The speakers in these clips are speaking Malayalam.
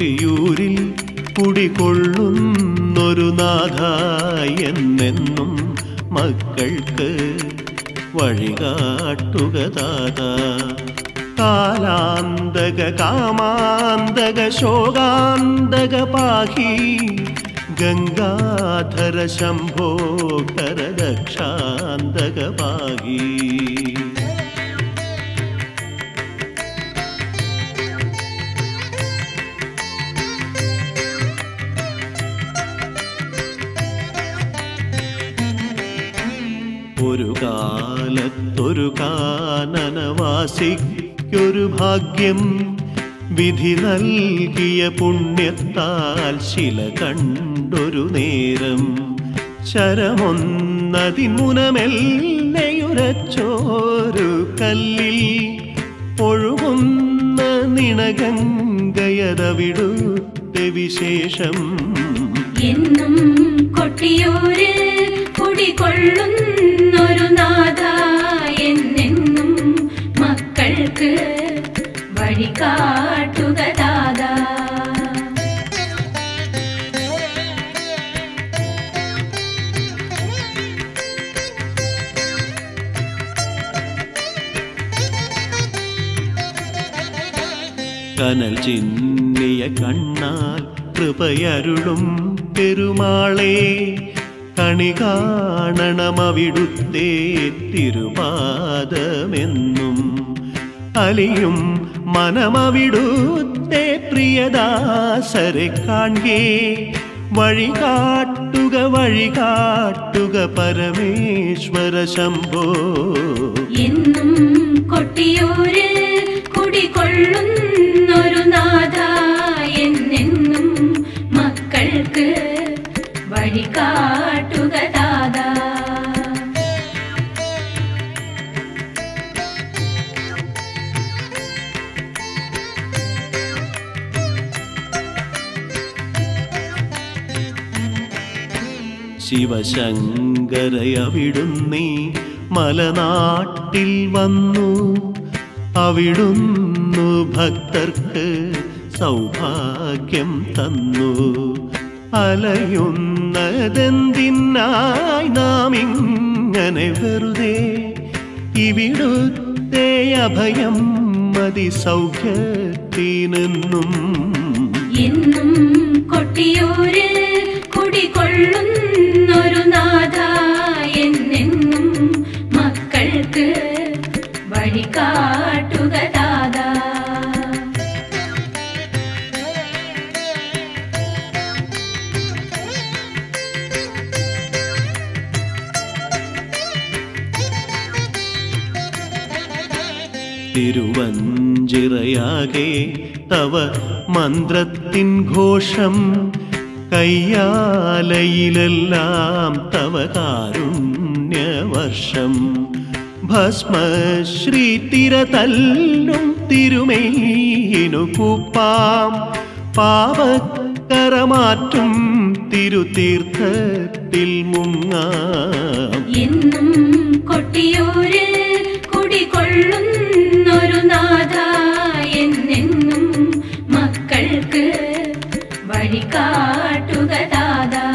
കൊട്ടിയൂരിൽ കുടികൊള്ളുന്നൊരു നാഥ എന്നെന്നും മക്കൾക്ക് വഴികാട്ടുക ദാത കാലാന്തക കാമാന്തക ശോകാന്തക പാഹി ഗംഗാധര ശംഭോ കരദക്ഷാന്തക പാഹി ഒരു കാലത്തൊരു കാനനവാസിക്കൊരു ഭാഗ്യം വിധി നൽകിയ പുണ്യത്താൽ ശില കണ്ടൊരു നേരം ശരമൊന്നതിമുനമെല്ലയുരച്ചോരു കല്ലിൽ ഒഴുകുന്ന നിണഗംഗയതവിടുത്തെ വിശേഷം എന്നും കൊട്ടിയൂരിൽ കുടികൊള്ളുന്നൊരു നാഥ എന്നെന്നും മക്കൾക്ക് വഴി കാട്ടുക ദാദാ കനൽ ചിന്നിയ കണ്ണാൽ കൃപയരുളും പെരുമാളെ കണി കാണണമവിടുത്തെ തിരുപാദമെന്നും അലിയും മനമവിടുത്തെ പ്രിയദാസരെ കാൺകേ വഴി കാട്ടുക വഴി കാട്ടുക പരമേശ്വര ശംഭോ എന്നും കൊട്ടിയൂരിൽ കുടികൊള്ളുന്നൊരു നാഥ എന്നെന്നും മക്കൾക്ക് വഴി കാട്ടുക ദാദാ ശിവശങ്കരയവിടുന്നീ മലനാട്ടിൽ വന്നു അവിടുന്നു ഭക്തർക്ക് സൗഭാഗ്യം തന്നു അലയുന്നതെന്തിനായി നാം ഇങ്ങനെ വെറുതെ ഇവിടുത്തെ അഭയം മതി സൗഖ്യത്തിനെന്നും എന്നും കൊട്ടിയൂരിൽ കുടികൊള്ളുന്നൊരു നാഥ എന്നെന്നും മക്കൾക്ക് വഴി കാട്ടുക ദാദാ തിരുവഞ്ചിറയാകെ തവ മന്ത്രത്തിൻ ഘോഷം കയ്യാലയിലെല്ലാം തവ കാരുണ്യവർഷം ഭസ്മശ്രീ തിരതല്ലും തിരുമേനു കൂപ്പാം പാവക്കരമാറ്റും തിരുതീർത്ഥത്തിൽ മുങ്ങാം എന്നും കൊട്ടിയൂരിൽ കുടികൊള്ളുന്നൊരു നാഥ എന്നെന്നും മക്കൾക്ക് വഴി കാട്ടുക ദാദാ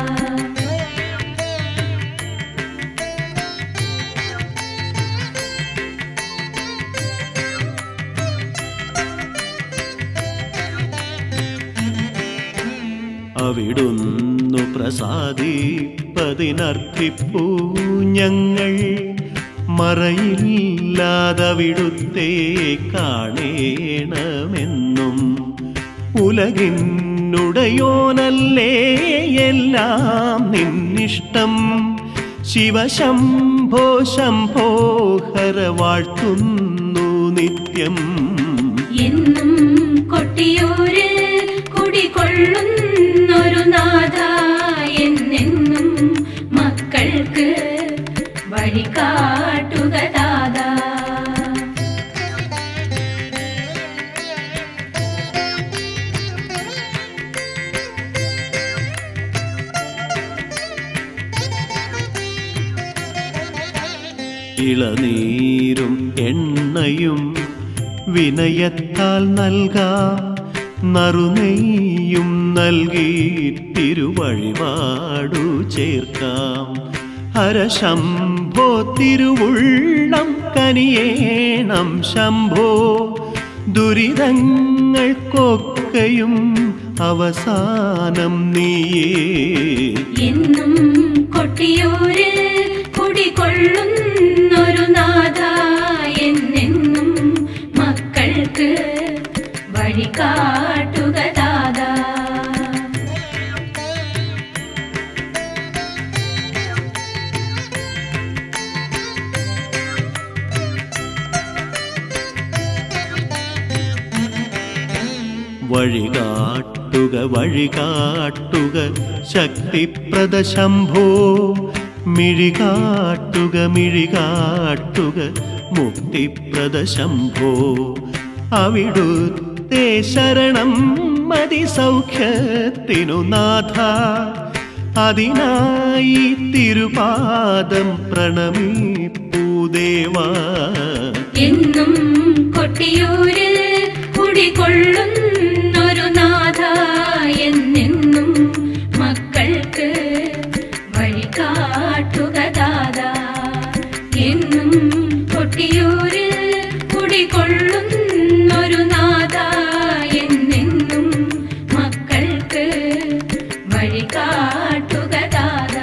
അവിടുന്നു പ്രസാദിപ്പതിനർത്ഥിപ്പൂ ഞങ്ങൾ മറയില്ലാതവിടുത്തെ കാണേണമെന്നും ഉലകിനുടയോനല്ലേ എല്ലാം നിന്നിഷ്ടം ശിവശംഭോ ശംഭോ ഹര വാഴ്ത്തുന്നു നിത്യം എന്നും കൊട്ടിയൂരിൽ കുടികൊള്ളുന്നൊരു നാഥ എന്നെന്നും മക്കൾക്ക് വഴി കാട്ടുക ദാദാ ഇളനീരും എണ്ണയും വിനയത്താൽ നൽകാം നറുനെയ്യും നൽകി തിരുവഴിപാടു ചേർക്കാം ഹരശംഭോ തിരുവുള്ളം കനിയേണം ശംഭോ ദുരിതങ്ങൾക്കൊക്കെയും അവസാനം നീയേ എന്നും കൊട്ടിയൂരിൽ കുടികൊള്ളുന്നൊരു നാഥ എന്നെന്നും മക്കൾക്ക് വഴി കാട്ടുക ദാദാ വഴികാട്ടുക വഴികാട്ടുക ശക്തിപ്രദ ശംഭോ മിഴികാട്ടുക മിഴികാട്ടുക മുക്തിപ്രദ ശംഭോ അവിടുത്തെ ശരണം മതി സൗഖ്യത്തിനു നാഥ അതിനായി തിരുപാദം പ്രണമിപ്പൂദേവാ എന്നും കൊട്ടിയൂരിൽ കുടികൊള്ളുന്നൊരു നാഥ എന്നെന്നും മക്കൾക്ക് വഴി കാട്ടുക ദാദാ എന്നും കൊട്ടിയൂരിൽ കുടികൊള്ളുന്നൊരു നാഥ എന്നെന്നും മക്കൾക്ക് വഴി കാട്ടുക ദാദാ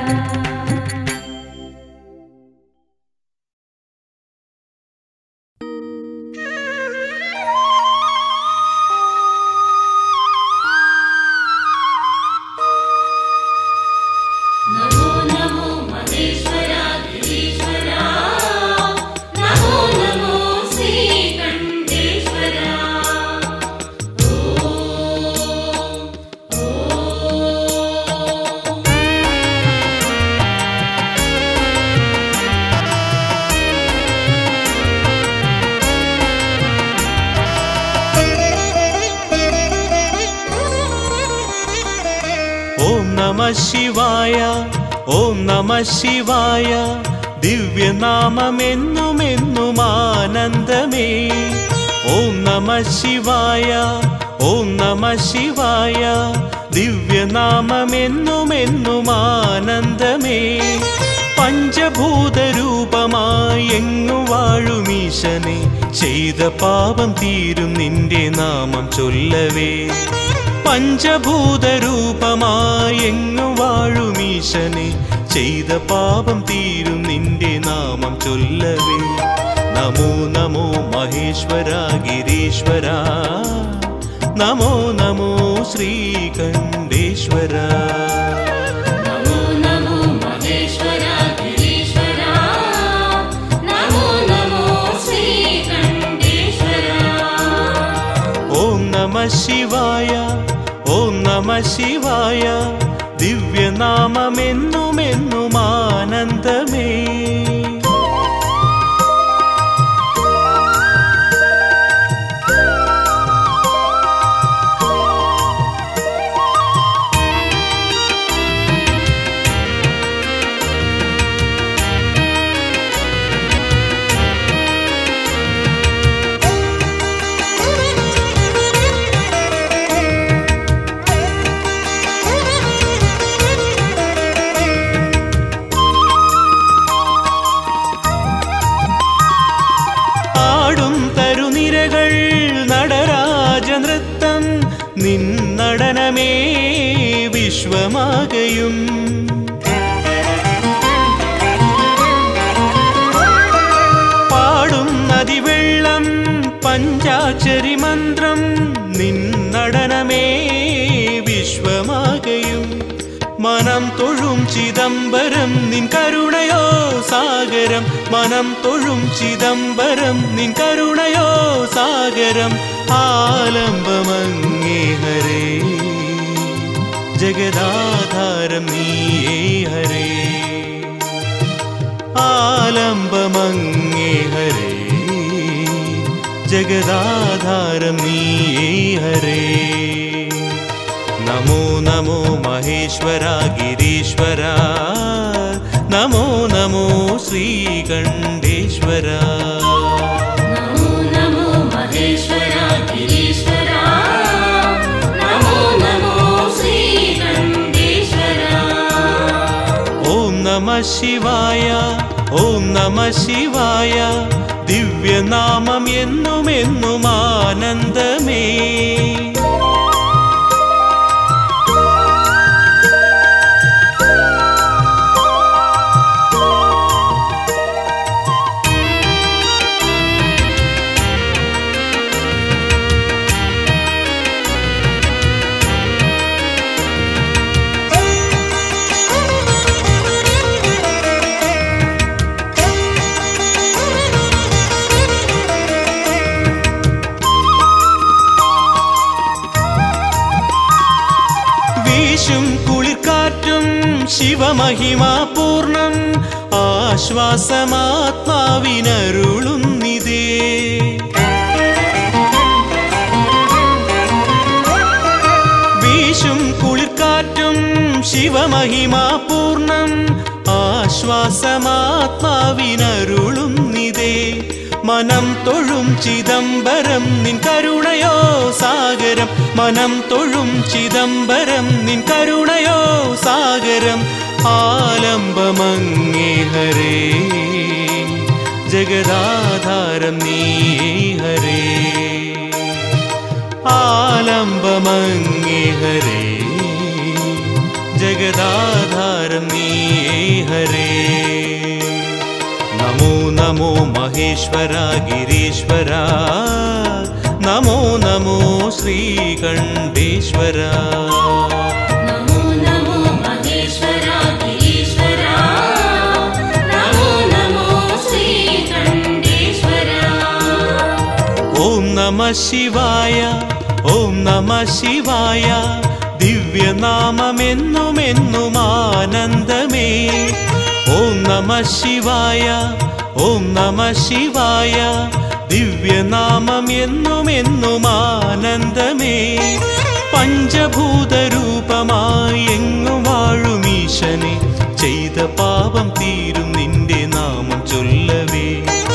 नमो नमो महेश्वरा गिरीश्वरा नमो नमो श्रीकण्ठेश्वरा ഓം നമ ശിവായ ഓം നമ ശിവായ ദിവ്യനാമമെന്നുമെന്നും ആനന്ദമേ ഓം നമ ശിവായ ഓം നമ ശിവായ ദിവ്യനാമമെന്നുമെന്നും ആനന്ദമേ പഞ്ചഭൂതരൂപമായി എങ്ങു വാഴുമീശനെ ചെയ്ത പാപം തീരും നിന്റെ നാമം ചൊല്ലവേ പഞ്ചഭൂതരൂപമായി എങ്ങു വാഴുമീശനെ ചെയ്ത പാപം തീരും നിന്റെ നാമം ചൊല്ലവേ നമോ നമോ മഹേശ്വര ഗിരീശ്വര നമോ നമോ ശ്രീകണ്ഠേശ്വര नमो नमो महेश्वरा गिरीश्वरा नमो नमो श्रीकण्ठेश्वरा ഓം നമ ശിവായ ഓം നമ ശിവായ ദിവ്യനാമമെന്നുമെന്നും ആനന്ദമേ ആടും തരുനിരകൾ നടരാജ നൃത്തം നിന്നടനമേ വിശ്വമാകയും പാടും നദിവെള്ളം പഞ്ചാക്ഷരി മന്ത്രം നിന്നടനമേ വിശ്വമാകയും മനം തൊഴും ചിദംബരം നിൻ കരുണയോ സാഗരം മനം തൊഴും ചിദംബരം നിൻ കരുണയോ സാഗരം ആലംബമങ്ങേ ഹരേ ജഗദാധാരം നീയേ ഹരേ ആലംബമങ്ങേ ഹരേ ജഗദാധാരം നീയേ ഹരേ നമോ നമോ മഹേശ്വര ഗിരീശ്വര നമോ നമോ ശ്രീകണ്ഠേശ്വര नमो नमो महेश्वरा गिरीश्वरा ശിവായ ഓം നമ ശിവായ ദിവ്യനാമം എന്നും എന്നും ആനന്ദമേ വീശും കുളിർക്കാറ്റും ശിവമഹിമാപൂർണം ആശ്വാസമാത്മാവിനരുളുന്നിതേ വീശും കുളിർക്കാറ്റും ശിവമഹിമാപൂർണം ആശ്വാസമാത്മാവിനരുളുന്നിതേ മനം തൊഴും ചിദംബരം നിൻ കരുണയോ സാഗരം മനം തൊഴും ചിദംബരം നിൻ കരുണയോ സാഗരം ആലംബമങ്ങേ ഹരേ ജഗദാധാരം നീ ഹരേ ആലംബമങ്ങേ ഹരേ ജഗദാധാരം നീ ഹരേ നമോ നമോ മഹേശ്വര ഗിരീശ്വര നമോ നമോ ശ്രീകണ്ഠേശ്വര നമോ നമോ മഹേശ്വര ഗിരീശ്വര നമോ നമോ ശ്രീകണ്ഠേശ്വര ഓം നമ ശിവായ ഓം നമ ശിവായ ദിവ്യനാമമെന്നുമെന്നും ആനന്ദമേ ഓം നമ ശിവായ ഓം നമ ശിവായ ദിവ്യനാമം എന്നും എന്നും ആനന്ദമേ പഞ്ചഭൂതരൂപമായി എങ്ങും വാഴും ഈശനെ ചെയ്ത പാപം തീരും നിന്റെ നാമം ചൊല്ലവേ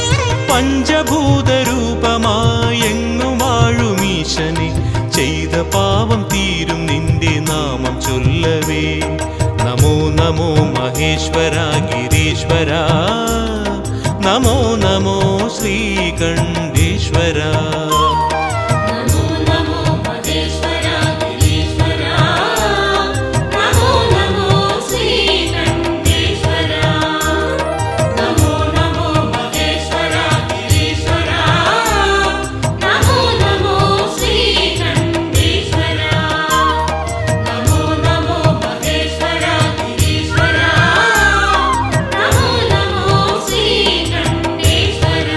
പഞ്ചഭൂതരൂപമായി എങ്ങും വാഴും ഈശനെ ചെയ്ത പാപം തീരും നിന്റെ നാമം ചൊല്ലവേ നമോ നമോ മഹേശ്വര ഗിരീശ്വര നമോ നമോ ശ്രീകണ്ഠേശ്വര നമോ നമോ മഹേശ്വര ഗിരീശ്വര നമോ നമോ ശ്രീകണ്ഠേശ്വര നമോ നമോ മഹേശ്വര ഗിരീശ്വര നമോ നമോ ശ്രീകണ്ഠേശ്വര നമോ നമോ മഹേശ്വര ഗിരീശ്വര നമോ നമോ ശ്രീകണ്ഠേശ്വര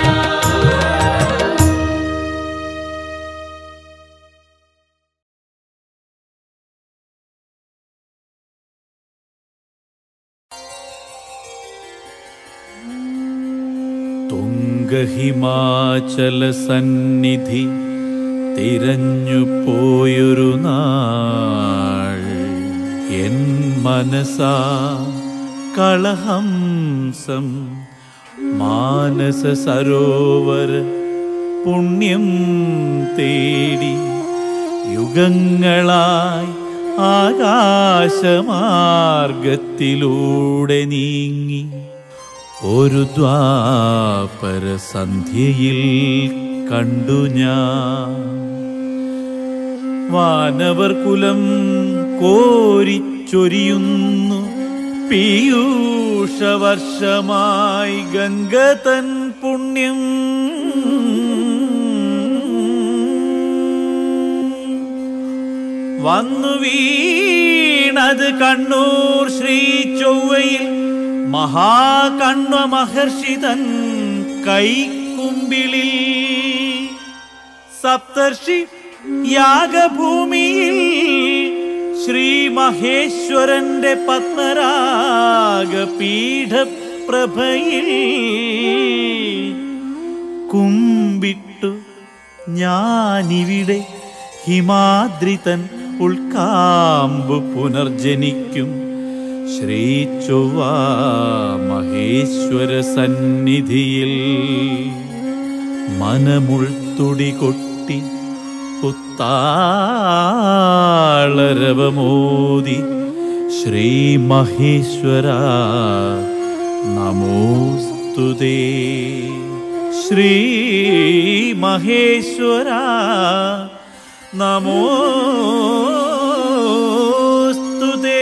തുംഗഹിമാചല സന്നിധി തിരഞ്ഞു പോയൊരു നാൾ എൻ മനസാ കളഹംസം മാനസ സരോവര പുണ്യം തേടി യുഗങ്ങളായി ആകാശമാർഗത്തിലൂടെ നീങ്ങി ഒരു ദ്വാപര സന്ധ്യയിൽ കണ്ടു ഞാൻ വാനവർ കുലം കോരിച്ചൊരിയുന്നു പീയൂഷവർഷമായി ഗംഗതൻ പുണ്യം വന്നു വീണത് കണ്ണൂർ ശ്രീ ചൊവ്വയിൽ മഹാകണ്വ മഹർഷിതൻ കൈക്കുമ്പിളിൽ സപ്തർഷി യാഗഭൂമിയിൽ ശ്രീ മഹേശ്വരന്റെ പത്മരാഗ പീഠപ്രഭയിൽ കുമ്പിട്ടു ഞാനിവിടെ ഹിമാദ്രിതൻ ഉൾക്കാമ്പു പുനർജനിക്കും ശ്രീ ചൊവ്വ മഹേശ്വര സന്നിധിയിൽ മനമുൾത്തുടി കൊട്ടി പുത്താളരവമോദി ശ്രീ മഹേശ്വര നമോസ്തുതേ ശ്രീ മഹേശ്വര നമോസ്തുതേ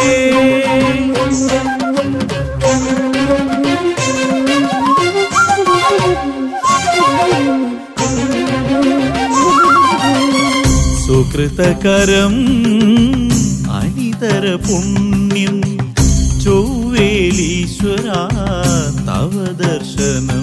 സുകൃതകരം അനിതര പുണ്യം ചൊവ്വേലീശ്വര തവ ദർശനം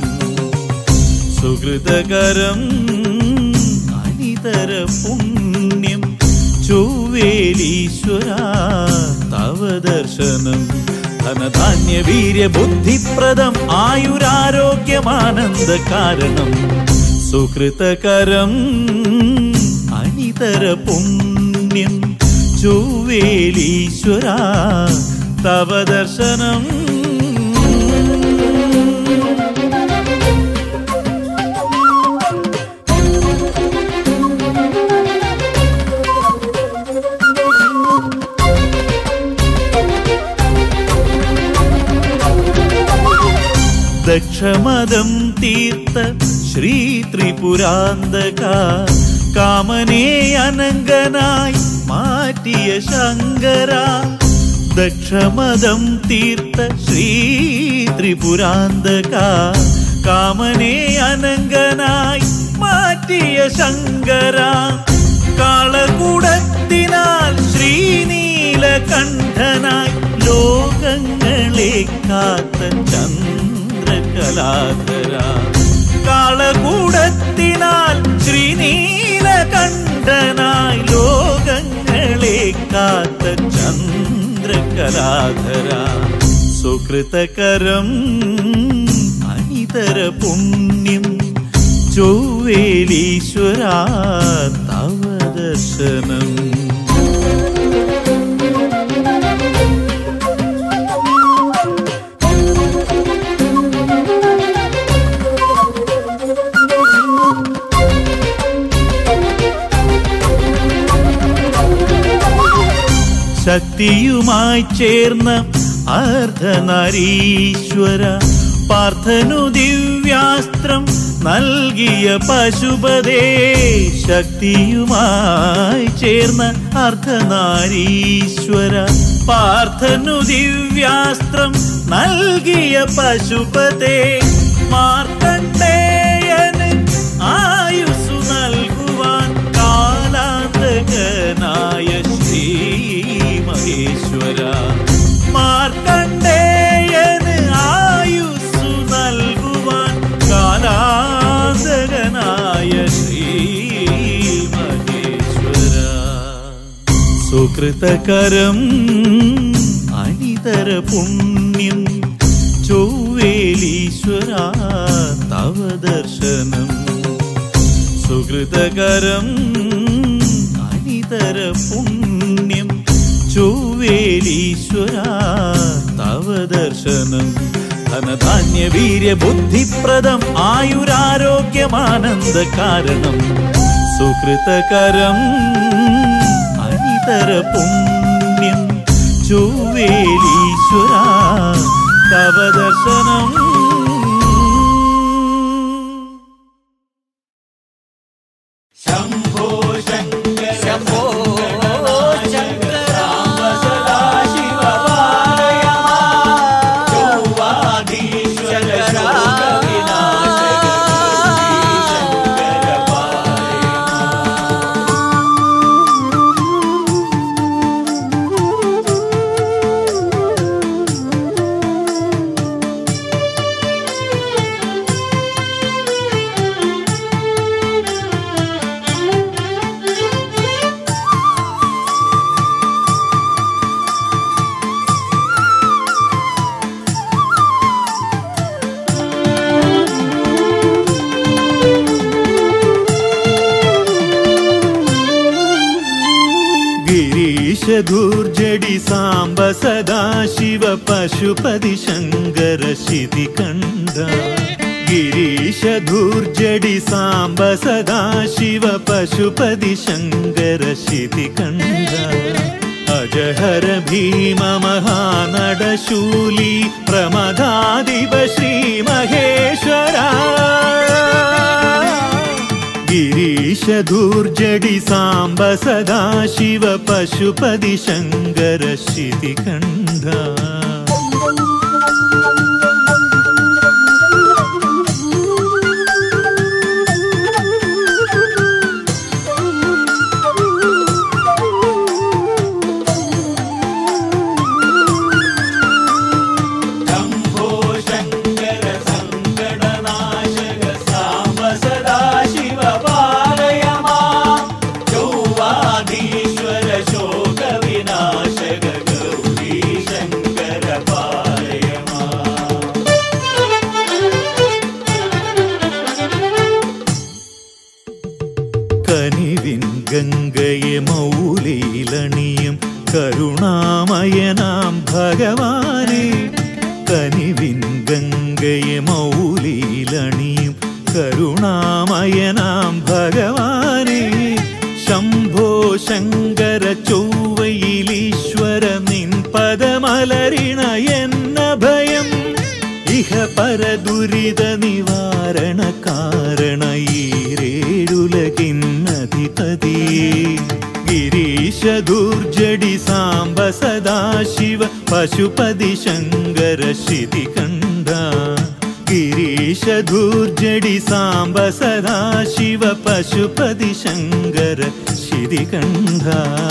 സുഹൃതകരം അനിതര പുണ്യം ചൊവ്വേലീശ്വര തവ ദർശനം ധനധാന്യ വീര്യ ബുദ്ധിപ്രദം ആയുരാരോഗ്യമാനന്ദ കാരണം സുഹൃതകരം അനിതര പുണ്യം ചൊവ്വേലീശ്വര തവ ദർശനം ദക്ഷമദം തീർത്ത ശ്രീ ത്രിപുരാന്തക കാമനേ അനങ്കനായി മാറ്റിയ ശങ്കര ദക്ഷമദം തീർത്ത ശ്രീ ത്രിപുരാന്തക കാമനേ അനങ്കനായി മാറ്റിയ ശങ്കര കാളകൂടത്തിനാൽ ശ്രീനീലകണ്ഠനായി ലോകങ്ങളെ കാത്ത ചന്ദ്രകലാധര കാളകൂടത്തിനാൽ ശ്രീനീലകണ്ഠനായി ലോകങ്ങളെ കാത്ത ചന്ദ്രകലാധര സുകൃതകരം അനിതര പുണ്യം ചൊവ്വേലീശ്വര തവ ദർശനം ശക്തിയുമായി ചേർന്ന അർദ്ധനരീശ്വര പാർത്ഥനു ദിവ്യാസ്ത്രം നൽകിയ പശുപതേ ശക്തിയുമായി ചേർന്ന അർദ്ധനാരീശ്വര പാർത്ഥനു ദിവ്യാസ്ത്രം നൽകിയ പശുപതേ മാർക്കണ്ഡേയന് ആയുസ്സു നൽകുവാൻ കാലാന്തകനായ ശ്രീ മഹേശ്വര മാർക്കണ്ഡേയന് ആയുസ്സു നൽകുവാൻ കാലാന്തകനായ ശ്രീ മഹേശ്വര സുകൃതകരം അനിതര പുണ്യം ചൊവ്വേലീശ്വര തവ ദർശനം സുഹൃതകരം അനിതര പുണ്യം ചൊവ്വേലീശ്വര തവ ദർശനം ധനധാന്യ വീര്യ ബുദ്ധിപ്രദം ആയുരാരോഗ്യമാനന്ദ കാരണം സുഹൃതകരം അനിതര പുണ്യം ചൊവ്വേലീശ്വര തവ ദർശനം ശംഭോ ശങ്കര ശംഭോ ശങ്കര ചൊവ്വാധീശ്വര ശോകവിനാശക ശങ്കര പാലയ गिरीशधूर्जडि साम्ब सदाशिव पशुपति शङ्कर शितिकण्ठ गिरीशधूर्जडि साम्ब सदाशिव पशुपति शङ्कर शितिकण्ठ അജഹര ഭീമ മഹാനടശൂലി പ്രമദാധിപ ശ്രീ മഹേശ്വര ഗിരീശധൂർജടി സാംബ സദാശിവ പശുപതി ശങ്കര ശിതികണ്ഠ शम्भो शङ्कर सङ्कटनाशक साम्ब सदाशिव पालय माम् यौवाधीश्वर शोकविनाशक गौरी शङ्कर पालय माम् കനിവിൻ ഗംഗയെ മൗലിയിലണിയും കരുണാമയനാം ഭഗവാനെ കനിവിൻ ഗംഗയെ മൗലിയിലണിയും കരുണാമയനാം ഭഗവാനെ ശംഭോ ശങ്കര ചൊവ്വയിലീശ്വര നിൻ പദമലരിണ എന്ന ഭയം ഇഹ പര ദുരിത നിവാരണ കാരണ ഈരേഴുലകിന്നധിപതി ഗിരീശ ദുർജടി സാംബ സദാശിവ പശുപതി ശങ്കര ശിതികണ്ഠ ഗിരീശ ദുർജടി സാംബ സദാശിവ പശുപതി ശങ്കര ശിതികണ്ഠ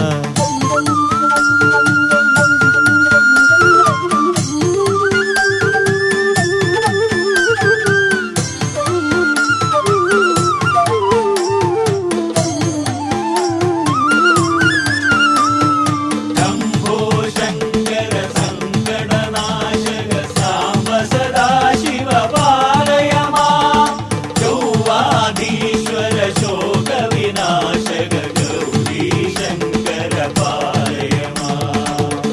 शम्भो शङ्कर सङ्कटनाशक साम्ब सदाशिव पालय माम् यौवाधीश्वर शोकविनाशक गौरी शङ्कर पालय माम्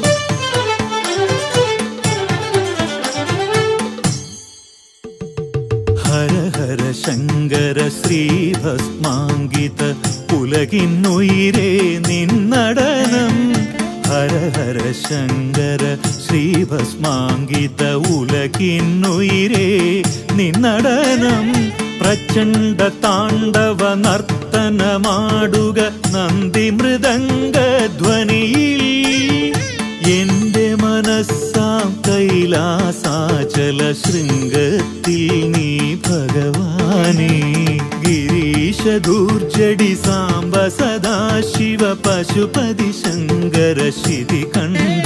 ഹര ഹര ശങ്കര ശ്രീഭസ്മാങ്കിത ഉലകിന്നുയിരേ നിന്നടനം ഹര ഹര ശങ്കര ശ്രീഭസ്മാങ്കിത ഉലകിന്നുയിരേ നിന്നടനം പ്രചണ്ഡ താണ്ഡവ നർത്തനമാടുക നന്ദി മൃദംഗ ധ്വനിയിൽ എന്റെ മനസ്സാം കൈലാസാചല ശൃംഗത്തിൽ നീ ഭഗവാനെ ഗിരീശധൂർജടി സാംബ സദാശിവ പശുപതി ശങ്കര ശിതികണ്ഠ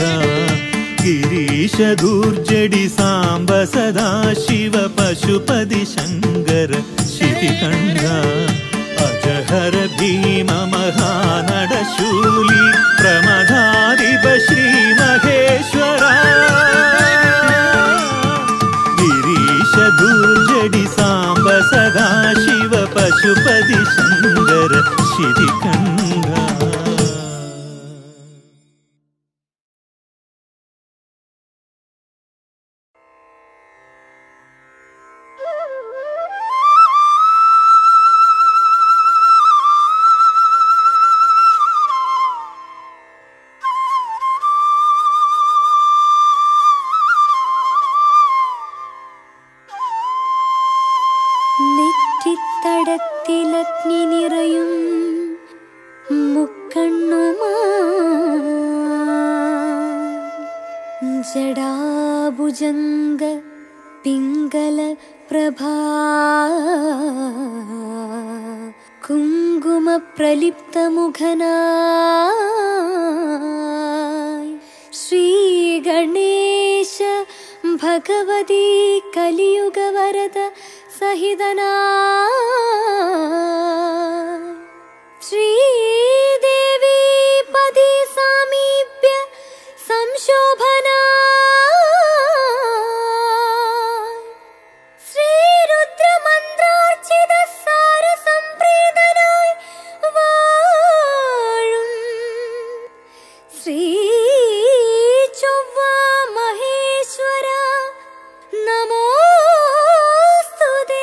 ഗിരീശധൂർജടി സാംബ സദാശിവ പശുപതി ശങ്കര ശിതികണ്ഠ അജഹര ഭീമ മഹാനടശൂലി പ്രമദാധിപ ശ്രീ മഹേശ്വര ഗിരീശ ദുർജടി സാംബ സദാശിവ പശുപതി ശങ്കര ശിതികണ്ഠ നെറ്റിത്തടത്തിലഗ്നി നിറയും മുക്കണ്ണുമാ ജടാഭുജംഗ പിംഗല പ്രഭാ കുങ്കുമ പ്രലിപ്തമുഖനായി ശ്രീഗണേശ ഭഗവതി കലിയുഗവരദ സഹിതനാ ശ്രീദേവി പതി സാമീപ്യ സംശോഭന ശ്രീരുദ്രമന്ത്രാർച്ചിത സാര സംപ്രീതനായി വാഴും ശ്രീ ചൊവ്വ മഹേശ്വര നമോസ്തുതേ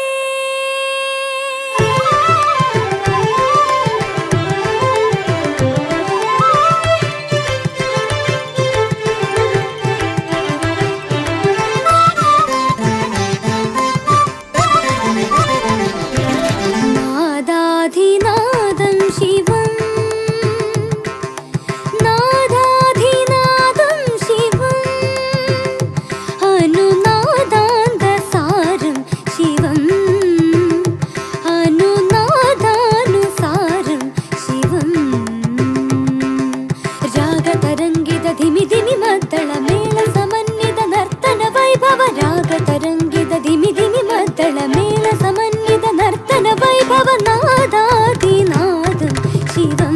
ദിമി ദിമി മദ്ദള മേള സമന്വിത നർത്തന വൈഭവ രാഗ തരംഗിത ദിമി ദിമി മദ്ദള മേള സമന്വിത നർത്തന വൈഭവ നാദാതിനാദം ശിവം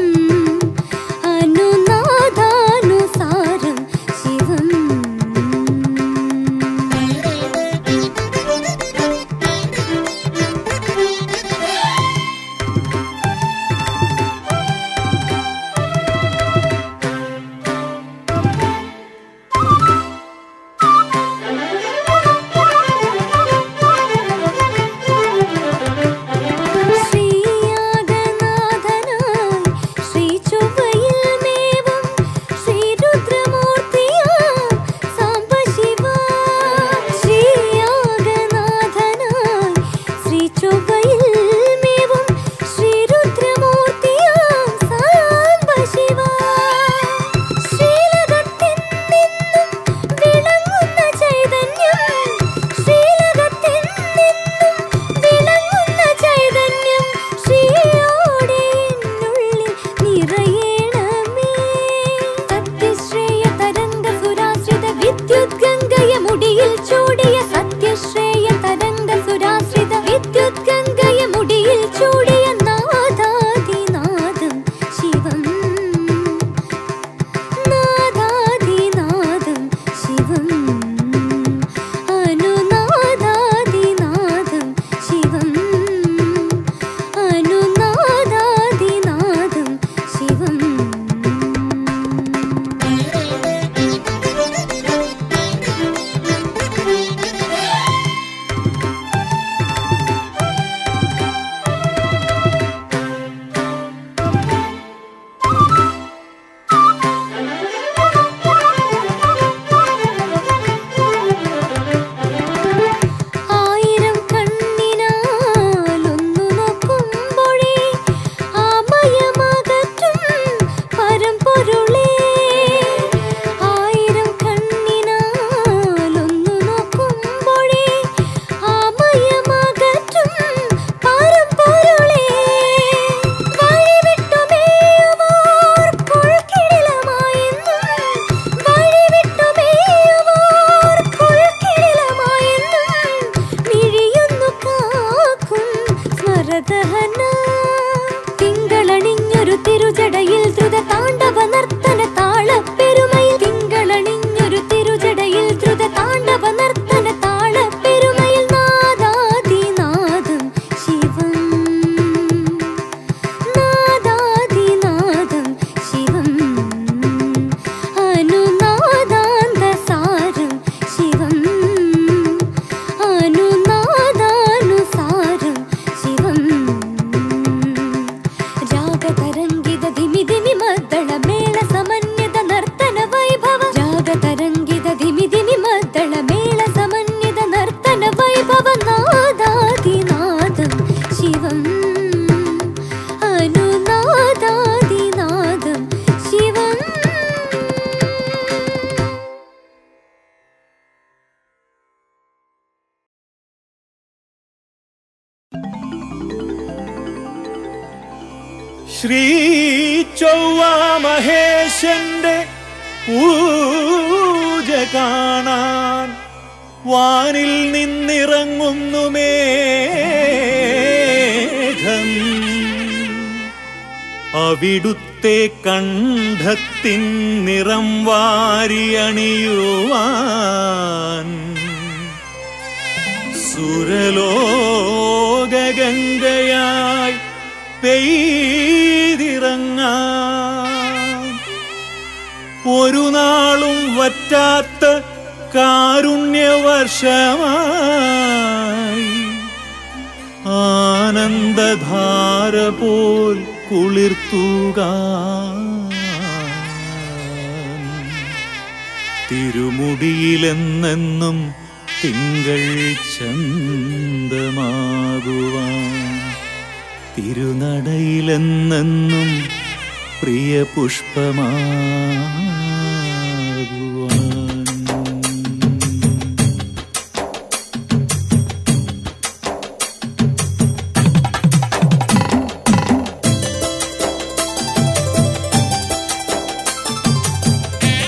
അനുനാദാനുസാരം ശിവം ശ്രീയാഗനാഥനായി ശ്രീചൊവ്വയിൽ മേവും ശ്രീരുദ്രമൂർത്തിയാം സാംബശിവ. ശ്രീയാഗനാഥനായി ശ്രീചൊവ്വയിൽ മേവും ശ്രീരുദ്രമൂർത്തിയാം സാംബശിവ. ശ്രീലകത്തിൽ നിന്നും വിളങ്ങുന്ന ചൈതന്യം ശ്രീലകത്തിൽ നിന്നും വിളങ്ങുന്ന ചൈതന്യം ശ്രീയോടെ എന്നുള്ളിൽ നിറയണമേ സത്യശ്രേയ തരംഗ സുരാശ്രിത വിദ്യുത് ഗംഗയ മുടിയിൽ ചൂടിയ സത്യശ്രേയ തരംഗ സുരാശ്രിത വിദ്യുത് ഗംഗയ മുടിയിൽ ചൂടിയ നാദാതിനാദം ശിവം നാദാതിനാദം ശിവം അനുനാദാതിനാദം ശിവം അനുനാദാതിനാദം ശിവം ആയിരം കണ്ണിനാലൊന്നു നോക്കുമ്പോഴേ ആമയമകറ്റും പരമ്പൊരുളേ ആയിരം കണ്ണിനാലൊന്നു നോക്കുമ്പോഴേ ആമയമകറ്റും പരമ്പൊരുളേ വഴിവിട്ടുമേയുവോർ കൊൾക്കിടിലമായെന്നും വഴിവിട്ടുമേയുവോർ കൊൾക്കിടിലമായെന്നും മിഴിയൊന്നു കാക്കും സ്മരദഹന തിങ്കളണിഞ്ഞൊരു തിരുജടയിൽ ദ്രുത താണ്ഡവ നർത്തന താളപ്പെരുമയിൽ തിങ്കളണിഞ്ഞൊരു തിരുജടയിൽ ദ്രുത താണ്ഡവ നർത്തന താളപ്പെരുമയിൽ നാദാതിനാദം ശിവം നാദാതിനാദം ശിവം അനുനാദാന്തസാരം ശിവം അനുനാദാനുസാരം ശിവം രാഗതരംഗിത ധിമി ധിമി മദ്ദള മേള സമന്വിത നർത്തന വൈഭവ രാഗതരംഗിത ധിമി ധിമി മദ്ദള മേള സമന്വിത നർത്തന വൈഭവ നാദാതിനാദം ശിവം അനുനാദാതിനാദം ശിവം ശ്രീ ചൊവ്വ മഹേശന്റെ പൂജ കാണാൻ വാനിൽ നിന്നിറങ്ങുന്നു മേഘം അവിടുത്തെ കണ്ഠത്തിൻ നിറം വാരിയണിയുവാൻ സുരലോകഗംഗയായി പെയ്തിറങ്ങാൻ ഒരു നാളും വറ്റാത്ത കാരുണ്യവർഷമായി ആനന്ദധാര പോൽ കുളിർത്തുക തിരുമുടിയിലെന്നെന്നും തിങ്കൾ ചന്തമാകുവാൻ തിരുനടയിലെന്നെന്നും പ്രിയ പുഷ്പമാകുവാൻ ും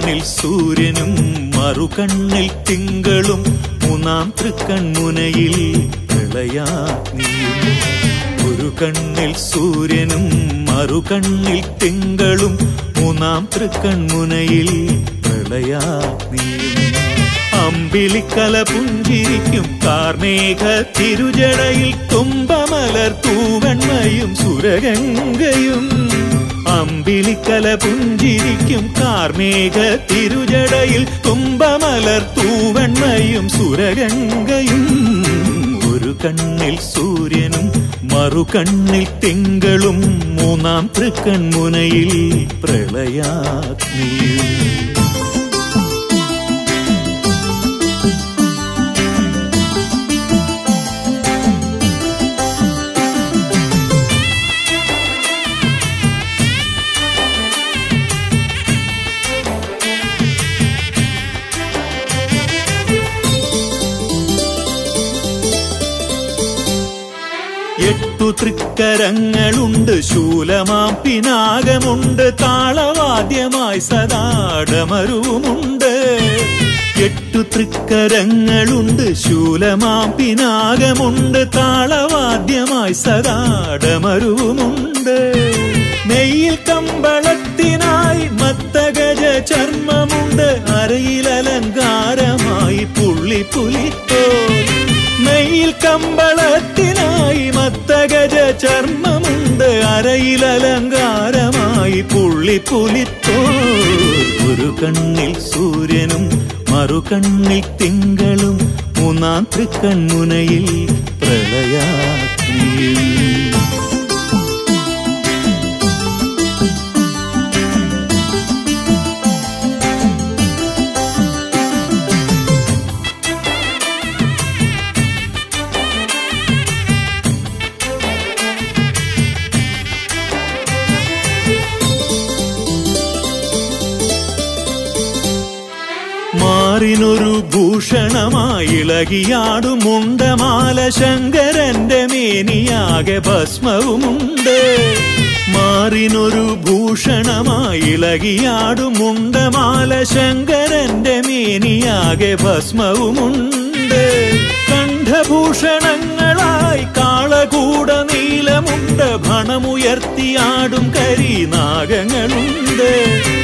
കണ്ണിൽ സൂര്യനും മറുകണ്ണിൽ തിങ്കളും മൂന്നാം തൃക്കൺമുനയിൽ പ്രളയാഗ്നിയും ഒരു കണ്ണിൽ സൂര്യനും മറുകണ്ണിൽ തിങ്കളും മൂന്നാം തൃക്കൺമുനയിൽ പ്രളയാഗ്നിയും അമ്പിളിക്കല പുഞ്ചിരിക്കും കാർമേഘ തിരുജടയിൽ തുമ്പമലർ തൂവെണ്മയും സുരഗംഗയും അമ്പിളിക്കല പുഞ്ചിരിക്കും കാർമേഘ തിരുജടയിൽ തുമ്പമലർ തൂവെണ്മയും സുരഗംഗയും ഒരു കണ്ണിൽ സൂര്യനും മറുകണ്ണിൽ തിങ്കളും മൂന്നാം തൃക്കൺമുനയിൽ പ്രളയാഗ്നിയും എട്ടു തൃക്കരങ്ങളുണ്ട് ശൂലമാം പിനാകമുണ്ട് താളവാദ്യമായി സദാടമരുവുമുണ്ട് എട്ടു തൃക്കരങ്ങളുണ്ട് ശൂലമാം പിനാകമുണ്ട് താളവാദ്യമായി സദാടമരുവുമുണ്ട് നെയ്യിൽ കമ്പളത്തിനായി മത്തഗജ ചർമ്മമുണ്ട് അരയിൽ അലങ്കാരമായി പുള്ളിപ്പുലിത്തോൽ നെയ്യിൽ കമ്പളത്തിനായി മത്തഗജ ചർമ്മമുണ്ട് അരയിൽ അലങ്കാരമായി പുള്ളിപ്പുലിത്തോ ഒരു കണ്ണിൽ സൂര്യനും മറുകണ്ണിൽ തിങ്കളും മൂന്നാം തൃക്കൺമുനയിൽ പ്രളയാഗ്നിയും മാറിനൊരു ഭൂഷണമായി ഇളകിയാടുമുണ്ടമാല ശങ്കരന്റെ മേനിയാകെ ഭസ്മവുമുണ്ട് മാറിനൊരു ഭൂഷണമായി ഇളകിയാടുമുണ്ടമാല ശങ്കരന്റെ മേനിയാകെ ഭസ്മവുമുണ്ട് കണ്ഠഭൂഷണങ്ങളായി കാളകൂട നീലമുണ്ട് ഭണമുയർത്തിയാടും കരിനാഗങ്ങളുണ്ട്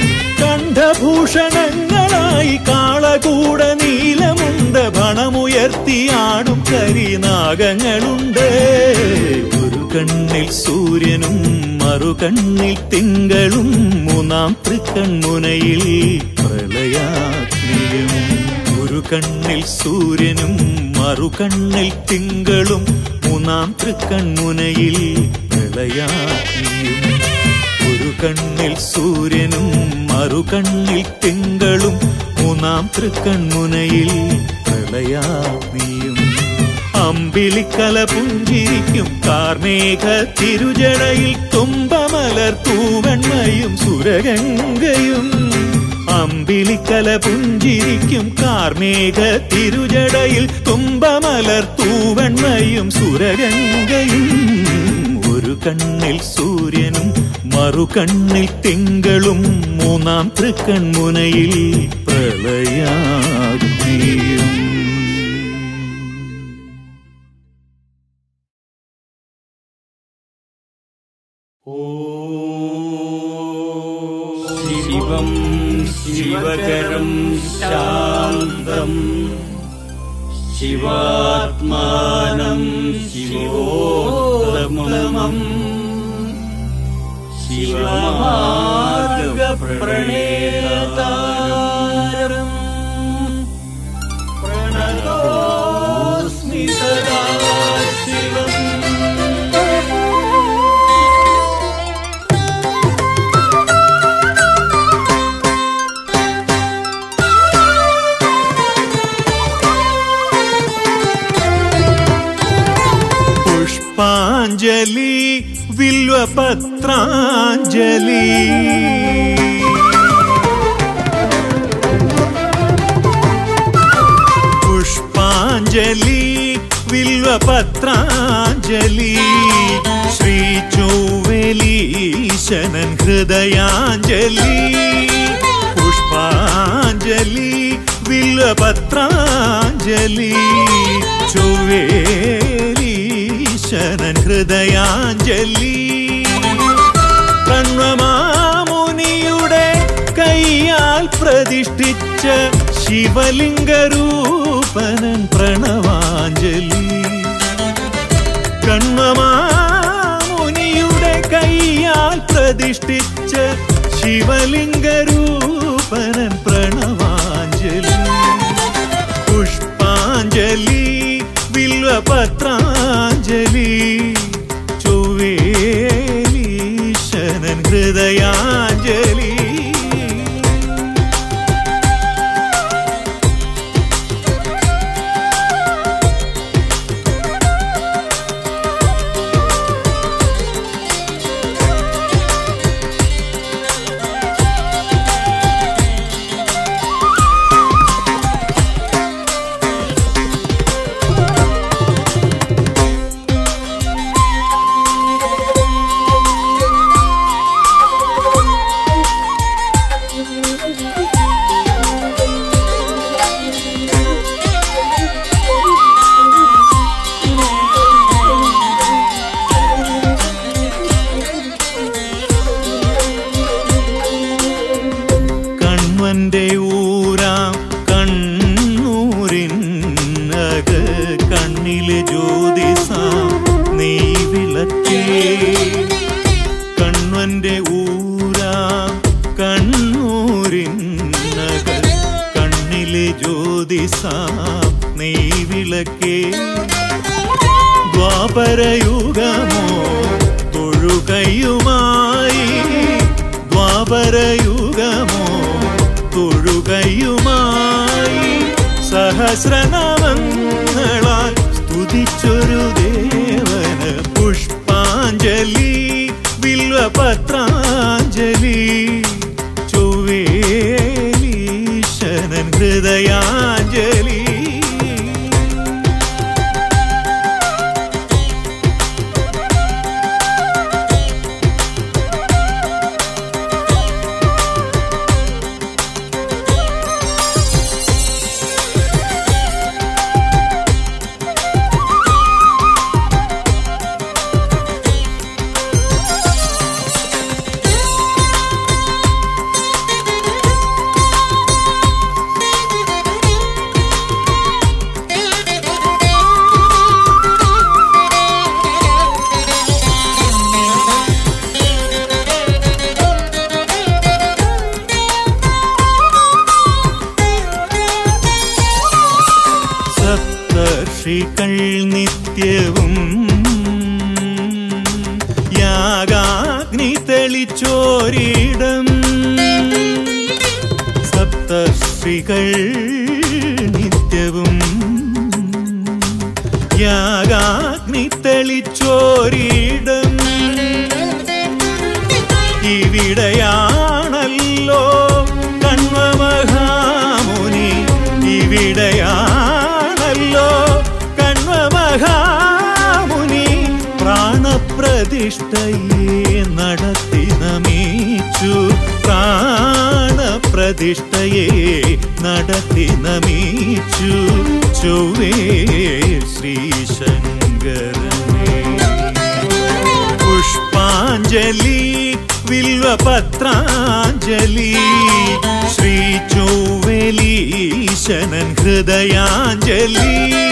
കണ്ഠഭൂഷണങ്ങളായി കാളകൂട നീലമുണ്ട് ഭണമുയർത്തിയാടും കരിനാഗങ്ങളുണ്ട് ഒരു കണ്ണിൽ സൂര്യനും മറുകണ്ണിൽ തിങ്കളും മൂന്നാം തൃക്കൺമുനയിൽ പ്രളയാഗ്നിയും ഒരു കണ്ണിൽ സൂര്യനും മറുകണ്ണിൽ തിങ്കളും മൂന്നാം തൃക്കൺമുനയിൽ പ്രളയാഗ്നിയും ഒരു കണ്ണിൽ സൂര്യനും മറുകണ്ണിൽ തിങ്കളും മൂന്നാം തൃക്കൺമുനയിൽ പ്രളയാഗ്നിയും അമ്പിളിക്കല പുഞ്ചിരിക്കും കാർമേഘ തിരുജടയിൽ തുമ്പമലർ തൂവെണ്മയും സുരഗംഗയും അമ്പിളിക്കല പുഞ്ചിരിക്കും കാർമേഘ തിരുജടയിൽ തുമ്പമലർ തൂവെണ്മയും സുരഗംഗയും ഒരു കണ്ണിൽ സൂര്യനും മറുകണ്ണിൽ തിങ്കളും മൂന്നാം തൃക്കൺമുനയിൽ പ്രളയാഗ്നിയും ശിവം ശിവകരം ശാന്തം ശിവാത്മാനം ശിവോത്തമം ശിവമാർഗപ്രണേതാരം പ്രണതോസ്മി സദാ ശിവം പുഷ്പാഞ്ജലി വില്വപത്രാഞ്ജലി പുഷ്പാഞ്ജലി വില്വപത്രാഞ്ജലി ശ്രീ ചൊവ്വലീശനൻ ഹൃദയാഞ്ജലി പുഷ്പാഞ്ജലി വില്വപത്രാഞ്ജലി ചൊവ്വേലീശനൻ ഹൃദയാഞ്ജലി കണ്വമാമുനിയുടെ കൈയാൽ പ്രതിഷ്ഠിച്ച ശിവലിംഗരൂപനൻ പ്രണവാഞ്ജലി കണ്വമാമുനിയുടെ കൈയാൽ പ്രതിഷ്ഠിച്ച ശിവലിംഗരൂപനൻ പ്രണവാഞ്ജലി പുഷ്പാഞ്ജലി വില്വപത്രാഞ്ജലി ചൊവ്വേലീശനൻ ഹൃദയാഞ്ജലി കൺവന്റെ ഊരാം കണ്ണൂരിൻ അക കണ്ണിലെ ജ്യോതിസാം നീ വിളക്കേ കൺവന്റെ ഊരാം കണ്ണൂരിൻ അക കണ്ണിലെ ജ്യോതിസാം നീ വിളക്കേ ദ്വാപരയുഗമോ തൊഴുകയുമായി ദ്വാപരയുഗമോ തൊഴുകയുമായി സഹസ്രനാമങ്ങളാൽ സ്തുതിച്ചൊരു ദേവന് പുഷ്പാഞ്ജലി വില്വപത്രാഞ്ജലി ചൊവ്വേലീശനൻ ഹൃദയാഞ്ജലി സപ്തർഷികൾ നിത്യവും യാഗാഗ്നി തെളിച്ചോരിടം സപ്തർഷികൾ നിത്യവും യാഗാഗ്നി തെളിച്ചോരിടം ഇവിടെയാണല്ലോ കണ്വമഹാമുനി ഇവിടെയാണല്ലോ കണ്വമഹാമുനി പ്രാണപ്രതിഷ്ഠയെ നടത്തി നമിച്ചു പ്രാണപ്രതിഷ്ഠയെ നടത്തി നമിച്ചു ചൊവ്വേ ശ്രീശങ്കരനേ പുഷ്പാഞ്ജലി വില്വപത്രാഞ്ജലി ശ്രീ ചൊവ്വലീശനൻ ഹൃദയാഞ്ജലി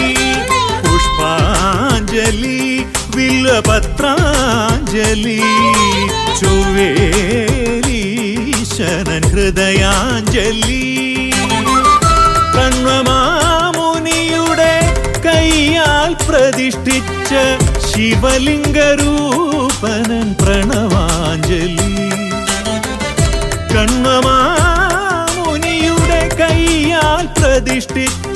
പുഷ്പാഞ്ജലി വില്വപത്രാഞ്ജലി ചൊവ്വേലീശനൻ ഹൃദയാഞ്ജലി കണ്വമാമുനിയുടെ കൈയാൽ പ്രതിഷ്ഠിച്ച ശിവലിംഗരൂപനൻ പ്രണവാഞ്ജലി കണ്വമാമുനിയുടെ കൈയാൽ പ്രതിഷ്ഠിച്ച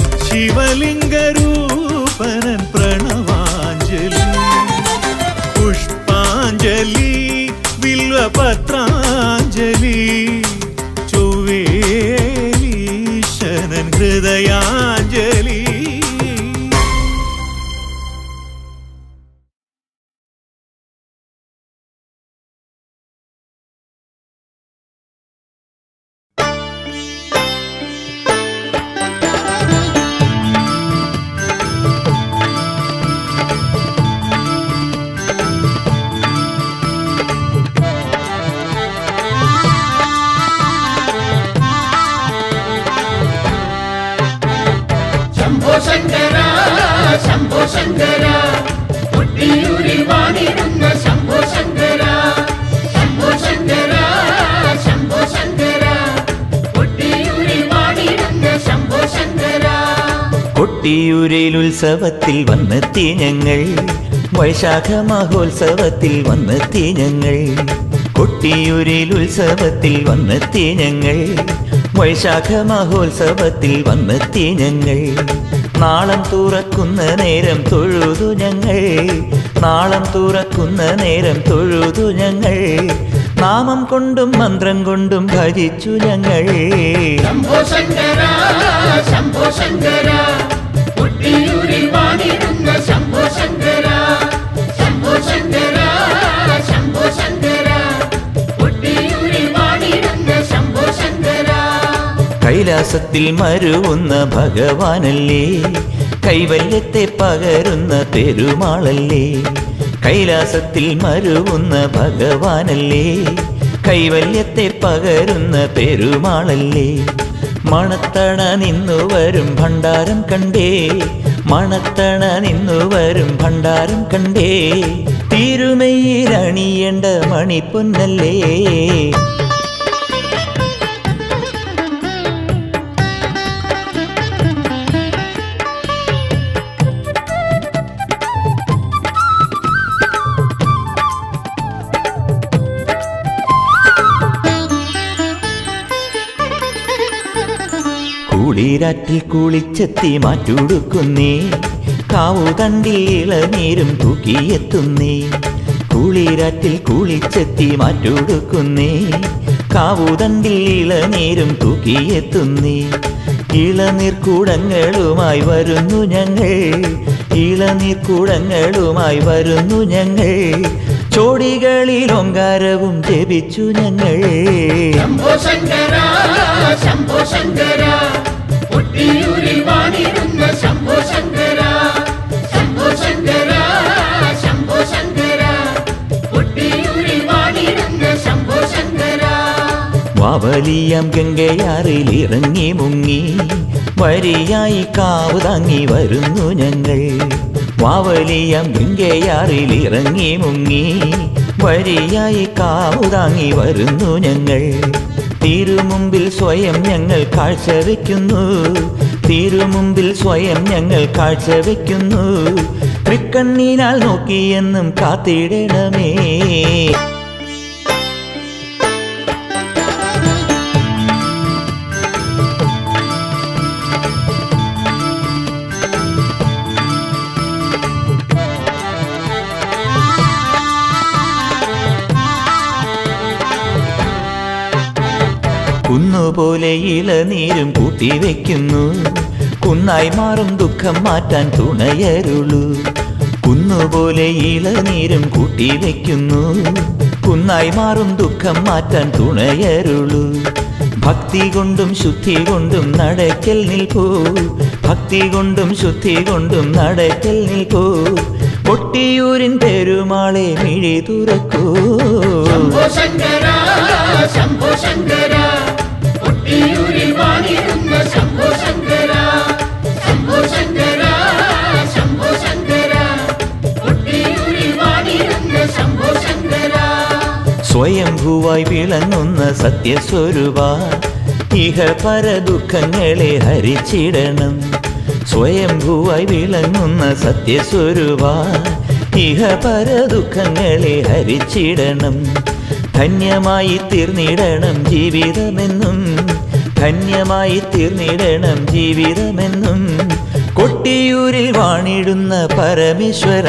ശിവലിംഗരൂപനൻ പ്രണവാഞ്ജലി പുഷ്പാഞ്ജലി വില്വപത്രാഞ്ജലി ചൊവ്വേലീശനൻ ഹൃദയാഞ്ജലി ും ശംഭോ ശങ്കര ശംഭോ ശങ്കര കൊട്ടിയൂരിൽ വാണിടുന്ന ശംഭോ ശങ്കര ശംഭോ ശങ്കര ശംഭോ ശങ്കര കൊട്ടിയൂരിൽ വാണിടുന്ന ശംഭോ ശങ്കര കൊട്ടിയൂരിൽ ഉത്സവത്തിൽ വന്നെത്തി ഞങ്ങൾ വൈശാഖ മഹോത്സവത്തിൽ വന്നെത്തി ഞങ്ങൾ കൊട്ടിയൂരിൽ ഉത്സവത്തിൽ വന്നെത്തി ഞങ്ങൾ വൈശാഖ മഹോത്സവത്തിൽ വന്നെത്തി ഞങ്ങൾ നാളം തുറക്കുന്ന നേരം തൊഴുതു ഞങ്ങൾ നാളം തുറക്കുന്ന നേരം തൊഴുതു ഞങ്ങൾ നാമം കൊണ്ടും മന്ത്രം കൊണ്ടും ഭജിച്ചു ഞങ്ങൾ ശംഭോ ശങ്കര ശംഭോ ശങ്കര കൊട്ടിയൂരിൽ വാണിടുന്ന ശംഭോ ശങ്കര ശംഭോ ശങ്കര ശംഭോ ശങ്കര കൊട്ടിയൂരിൽ വാണിടുന്ന ശംഭോ ശങ്കര കൈലാസത്തിൽ മരുവുന്ന ഭഗവാനല്ലേ കൈവല്യത്തെ പകരുന്ന പെരുമാളല്ലേ കൈലാസത്തിൽ മരുവുന്ന ഭഗവാനല്ലേ കൈവല്യത്തെ പകരുന്ന പെരുമാളല്ലേ മണത്തണ നിന്നു വരും ഭണ്ഡാരം കണ്ടേ മണത്തണ നിന്നു വരും ഭണ്ഡാരം കണ്ടേ തിരുമയിൽ അണിയേണ്ട മണിപ്പൊന്നല്ലേ കുളിരാറ്റിൽ കുളിച്ചെത്തി മാറ്റുടുക്കുന്നേ കാവുതണ്ടിൽ ഇളനീരും തൂക്കിയെത്തുന്നേ കുളിരാറ്റിൽ കുളിച്ചെത്തി മാറ്റുടുക്കുന്നേ കാവുതണ്ടിൽ ഇളനീരും തൂക്കിയെത്തുന്നേ ഇളനീർക്കൂടങ്ങളുമായി വരുന്നു ഞങ്ങൾ ഇളനീർക്കൂടങ്ങളുമായി വരുന്നു ഞങ്ങൾ ചോടികളിൽ ഓങ്കാരവും ജപിച്ചു ഞങ്ങൾ ശംഭോ ശങ്കര ശംഭോ ശങ്കര കൊട്ടിയൂരിൽ വാണിടുന്ന ശംഭോ ശങ്കര ശംഭോ ശങ്കര ശംഭോ ശങ്കര കൊട്ടിയൂരിൽ വാണിടുന്ന ശംഭോ ശങ്കര വാവലിയാം ഗംഗയാറിൽ ഇറങ്ങി മുങ്ങി വരിയായി കാവ് താങ്ങി വരുന്നു ഞങ്ങൾ വാവലിയാം ഗംഗയാറിൽ ഇറങ്ങി മുങ്ങി വരിയായി കാവ് താങ്ങി വരുന്നു ഞങ്ങൾ തിരുമുമ്പിൽ സ്വയം ഞങ്ങൾ കാഴ്ചവെക്കുന്നു തിരുമുമ്പിൽ സ്വയം ഞങ്ങൾ കാഴ്ചവെക്കുന്നു തൃക്കണ്ണീനാൽ നോക്കിയെന്നും കാത്തിടണമേ കുന്നുപോലെ ഇളനീരും കൂട്ടിവെക്കുന്നു കുന്നായി മാറും ദുഃഖം മാറ്റാൻ തുണയരുളൂ കുന്നുപോലെ ഇളനീരും കൂട്ടിവെക്കുന്നു കുന്നായി മാറും ദുഃഖം മാറ്റാൻ തുണയരുളൂ ഭക്തി കൊണ്ടും ശുദ്ധി കൊണ്ടും നടക്കൽ നിൽപ്പൂ ഭക്തി കൊണ്ടും ശുദ്ധി കൊണ്ടും നടക്കൽ നിൽപ്പൂ കൊട്ടിയൂരിൻ പെരുമാളെ മിഴി തുറക്കൂ ശംഭോ ശങ്കര ശംഭോ ശങ്കര കൊട്ടിയൂരിൽ വാണിടുന്ന ശംഭോ ശങ്കര ശംഭോ ശങ്കര ശംഭോ ശങ്കര കൊട്ടിയൂരിൽ വാണിടുന്ന ശംഭോ ശങ്കര സ്വയംഭൂവായി വിളങ്ങുന്ന സത്യസ്വരൂപ ഇഹ പര ദുഃഖങ്ങളെ ഹരിച്ചിടണം സ്വയംഭൂവായി വിളങ്ങുന്ന സത്യസ്വരൂപ ഇഹ പര ദുഃഖങ്ങളെ ഹരിച്ചിടണം ധന്യമായി തീർന്നിടണം ജീവിതമെന്നും ധന്യമായി തീർന്നിടണം ജീവിതമെന്നും കൊട്ടിയൂരിൽ വാണിടുന്ന പരമേശ്വര